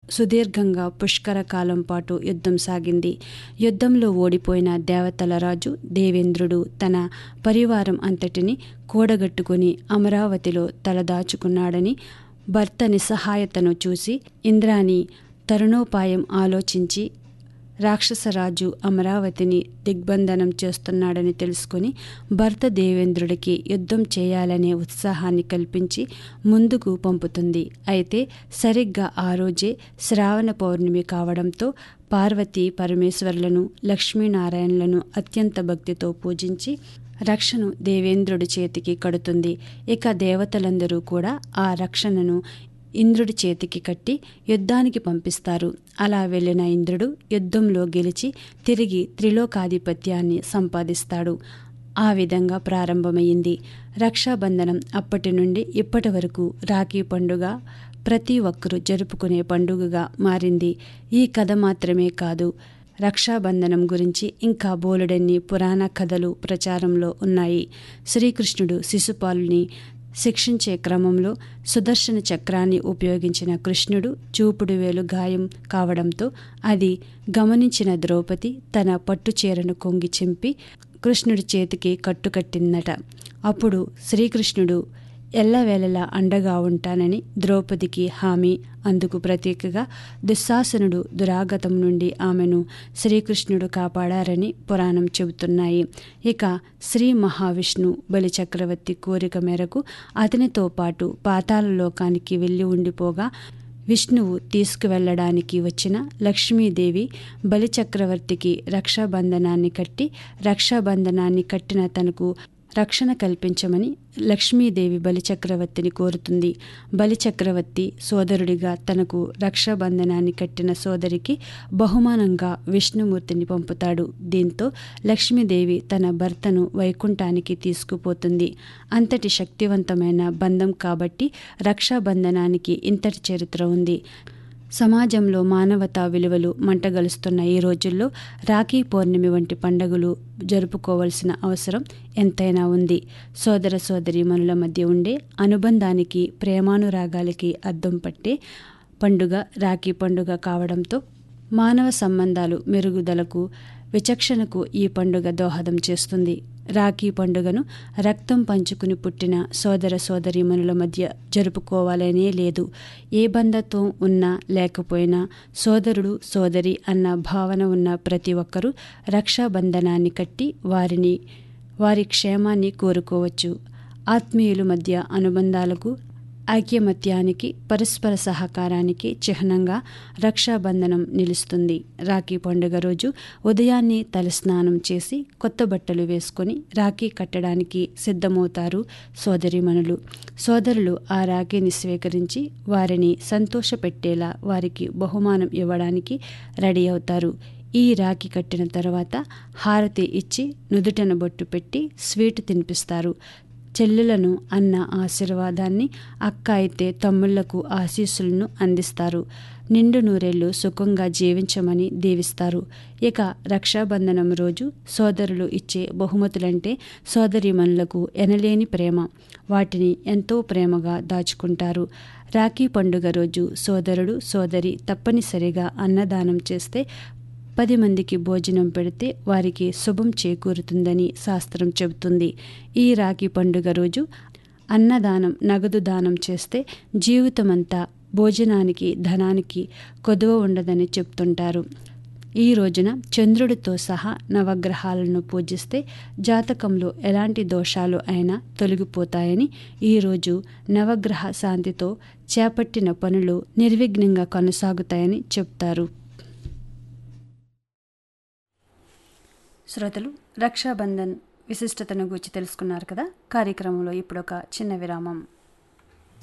సుదీర్ఘంగా పుష్కర కాలం పాటు యుద్ధం సాగింది యుద్ధంలో ఓడిపోయిన దేవతల రాజు దేవేంద్రుడు తన పరివారం అంతటిని కూడగట్టుకుని అమరావతిలో తలదాచుకున్నాడని భర్త నిస్సహాయతను చూసి ఇంద్రాణి తరుణోపాయం ఆలోచించి రాక్షసరాజు అమరావతిని దిగ్బంధనం చేస్తున్నాడని తెలుసుకుని భర్త దేవేంద్రుడికి యుద్ధం చేయాలనే ఉత్సాహాన్ని కల్పించి ముందుకు పంపుతుంది అయితే సరిగ్గా ఆ రోజే శ్రావణ పౌర్ణమి కావడంతో పార్వతీ పరమేశ్వర్లను లక్ష్మీనారాయణలను అత్యంత భక్తితో పూజించి రక్షను దేవేంద్రుడి చేతికి కడుతుంది ఇక దేవతలందరూ కూడా ఆ రక్షణను ఇంద్రుడి చేతికి కట్టి యుద్ధానికి పంపిస్తారు అలా వెళ్ళిన ఇంద్రుడు యుద్ధంలో గెలిచి తిరిగి త్రిలోకాధిపత్యాన్ని సంపాదిస్తాడు ఆ విధంగా ప్రారంభమైంది రక్షాబంధనం అప్పటి నుండి ఇప్పటి వరకు రాఖీ పండుగ ప్రతి ఒక్కరూ జరుపుకునే పండుగగా మారింది ఈ కథ మాత్రమే కాదు రక్షాబంధనం గురించి ఇంకా బోలెడన్ని పురాణ కథలు ప్రచారంలో ఉన్నాయి శ్రీకృష్ణుడు శిశుపాలుని శిక్షించే క్రమంలో సుదర్శన చక్రాన్ని ఉపయోగించిన కృష్ణుడు చూపుడు వేలు గాయం కావడంతో అది గమనించిన ద్రౌపది తన పట్టుచీరను కొంగి చింపి కృష్ణుడి చేతికి కట్టుకట్టిందట అప్పుడు శ్రీకృష్ణుడు ఎల్లవేళలా అండగా ఉంటానని ద్రౌపదికి హామీ అందుకు ప్రతీకగా దుశ్శాసనుడు దురాగతం నుండి ఆమెను శ్రీకృష్ణుడు కాపాడారని పురాణం చెబుతున్నాయి ఇక శ్రీ మహావిష్ణు బలి చక్రవర్తి కోరిక మేరకు అతనితో పాటు పాతాళ లోకానికి వెళ్ళి ఉండిపోగా విష్ణువు తీసుకువెళ్ళడానికి వచ్చిన లక్ష్మీదేవి బలిచక్రవర్తికి రక్షాబంధనాన్ని కట్టి రక్షాబంధనాన్ని కట్టిన తనకు రక్షణ కల్పించమని లక్ష్మీదేవి బలిచక్రవర్తిని కోరుతుంది బలిచక్రవర్తి సోదరుడిగా తనకు రక్షాబంధనాన్ని కట్టిన సోదరికి బహుమానంగా విష్ణుమూర్తిని పంపుతాడు దీంతో లక్ష్మీదేవి తన భర్తను వైకుంఠానికి తీసుకుపోతుంది అంతటి శక్తివంతమైన బంధం కాబట్టి రక్షాబంధనానికి ఇంతటి చరిత్ర ఉంది సమాజంలో మానవతా విలువలు మంటగలుస్తున్న ఈ రోజుల్లో రాఖీ పౌర్ణమి వంటి పండుగలు జరుపుకోవాల్సిన అవసరం ఎంతైనా ఉంది సోదర సోదరీమణుల మధ్య ఉండే అనుబంధానికి ప్రేమానురాగాలకి అద్దం పట్టే పండుగ రాఖీ పండుగ కావడంతో మానవ సంబంధాలు మెరుగుదలకు విచక్షణకు ఈ పండుగ దోహదం చేస్తుంది రాఖీ పండుగను రక్తం పంచుకుని పుట్టిన సోదర సోదరీమణుల మధ్య జరుపుకోవాలనే లేదు ఏ బంధత్వం ఉన్నా లేకపోయినా సోదరుడు సోదరి అన్న భావన ఉన్న ప్రతి ఒక్కరూ రక్షాబంధనాన్ని కట్టి వారిని వారి క్షేమాన్ని కోరుకోవచ్చు ఆత్మీయుల మధ్య అనుబంధాలకు ఐక్యమత్యానికి పరస్పర సహకారానికి చిహ్నంగా రక్షాబంధనం నిలుస్తుంది రాఖీ పండుగ రోజు ఉదయాన్నే తలస్నానం చేసి కొత్త బట్టలు వేసుకొని రాఖీ కట్టడానికి సిద్ధమవుతారు సోదరిమణులు సోదరులు ఆ రాఖీని స్వీకరించి వారిని సంతోషపెట్టేలా వారికి బహుమానం ఇవ్వడానికి రెడీ అవుతారు ఈ రాఖీ కట్టిన తర్వాత హారతి ఇచ్చి నుదుటన బొట్టు పెట్టి స్వీట్ తినిపిస్తారు చెల్లెలను అన్న ఆశీర్వాదాన్ని అక్క అయితే తమ్ముళ్లకు ఆశీస్సులను అందిస్తారు నిండు నూరేళ్లు సుఖంగా జీవించమని దీవిస్తారు ఇక రక్షాబంధనం రోజు సోదరులు ఇచ్చే బహుమతులంటే సోదరిమణులకు ఎనలేని ప్రేమ వాటిని ఎంతో ప్రేమగా దాచుకుంటారు రాఖీ పండుగ రోజు సోదరుడు సోదరి తప్పనిసరిగా అన్నదానం చేస్తే పది మందికి భోజనం పెడితే వారికి శుభం చేకూరుతుందని శాస్త్రం చెబుతుంది ఈ రాఖీ పండుగ రోజు అన్నదానం నగదు దానం చేస్తే జీవితమంతా భోజనానికి ధనానికి కొదువ ఉండదని చెప్తుంటారు ఈ రోజున చంద్రుడితో సహా నవగ్రహాలను పూజిస్తే జాతకంలో ఎలాంటి దోషాలు అయినా తొలగిపోతాయని ఈరోజు నవగ్రహ శాంతితో చేపట్టిన పనులు నిర్విఘ్నంగా కొనసాగుతాయని చెప్తారు శ్రోతలు రక్షాబంధన్ విశిష్టతను గురించి తెలుసుకున్నారు కదా కార్యక్రమంలో ఇప్పుడు ఒక చిన్న విరామం